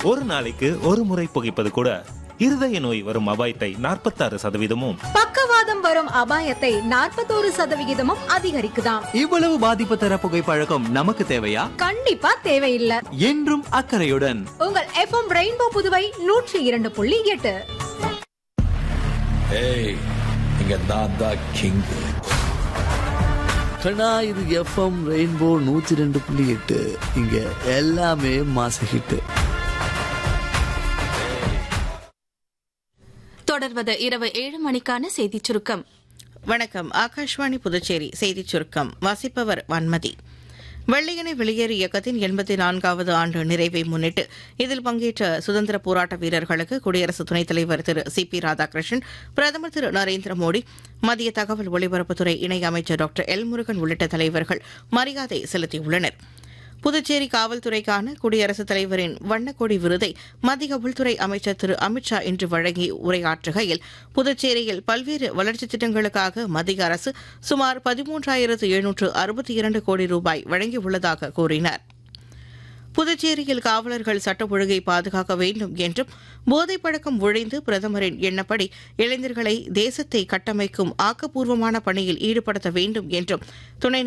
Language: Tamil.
ஒரு நாளைக்கு ஒரு முறை புகைப்பது கூட இருதய நோய் வரும் அபாயத்தை நாற்பத்தாறு சதவீதமும் பக்கவாதம் வரும் அபாயத்தை நாற்பத்தோரு சதவிகிதமும் அதிகரிக்குதாம் இவ்வளவு பாதிப்பு தர புகைப்பழக்கம் நமக்கு தேவையா கண்டிப்பா தேவையில்லை என்றும் அக்கறையுடன் உங்கள் எஃப்எம் ரெயின்போ புதுவை நூற்றி இரண்டு புள்ளி எட்டு ஏய் இங்க நான் தான் கிங் கண்ணா இது எஃப்எம் ரெயின்போ நூத்தி ரெண்டு புள்ளி எட்டு இங்க எல்லாமே மாச ஹிட்டு தொடர்வது இரவு ஏழு மணிக்கான செய்திச் சுருக்கம் வணக்கம் ஆகாஷ்வாணி புதுச்சேரி செய்திச் சுருக்கம் வாசிப்பவர் வன்மதி வெள்ளையனை வெளியேறு இயக்கத்தின் எண்பத்தி நான்காவது ஆண்டு நிறைவை முன்னிட்டு இதில் பங்கேற்ற சுதந்திர போராட்ட வீரர்களுக்கு குடியரசு துணைத் தலைவர் திரு சி பி ராதாகிருஷ்ணன் பிரதமர் திரு நரேந்திர மோடி மத்திய தகவல் ஒலிபரப்புத்துறை இணை அமைச்சர் டாக்டர் எல் முருகன் உள்ளிட்ட தலைவர்கள் மரியாதை செலுத்தியுள்ளனா் புதுச்சேரி காவல்துறைக்கான குடியரசுத் தலைவரின் வண்ணக்கொடி விருதை மத்திய உள்துறை அமைச்சர் திரு அமித்ஷா இன்று வழங்கி உரையாற்றுகையில் புதுச்சேரியில் பல்வேறு வளர்ச்சித் திட்டங்களுக்காக மத்திய அரசு சுமார் பதிமூன்றாயிரத்து எழுநூற்று அறுபத்தி இரண்டு கோடி ரூபாய் வழங்கியுள்ளதாக கூறினார் புதுச்சேரியில் காவலர்கள் சட்ட ஒழுங்கை பாதுகாக்க வேண்டும் என்றும் போதைப் பழக்கம் ஒழிந்து பிரதமரின் எண்ணப்படி இளைஞர்களை தேசத்தை கட்டமைக்கும் ஆக்கப்பூர்வமான பணியில் ஈடுபடுத்த வேண்டும் என்றும் துணை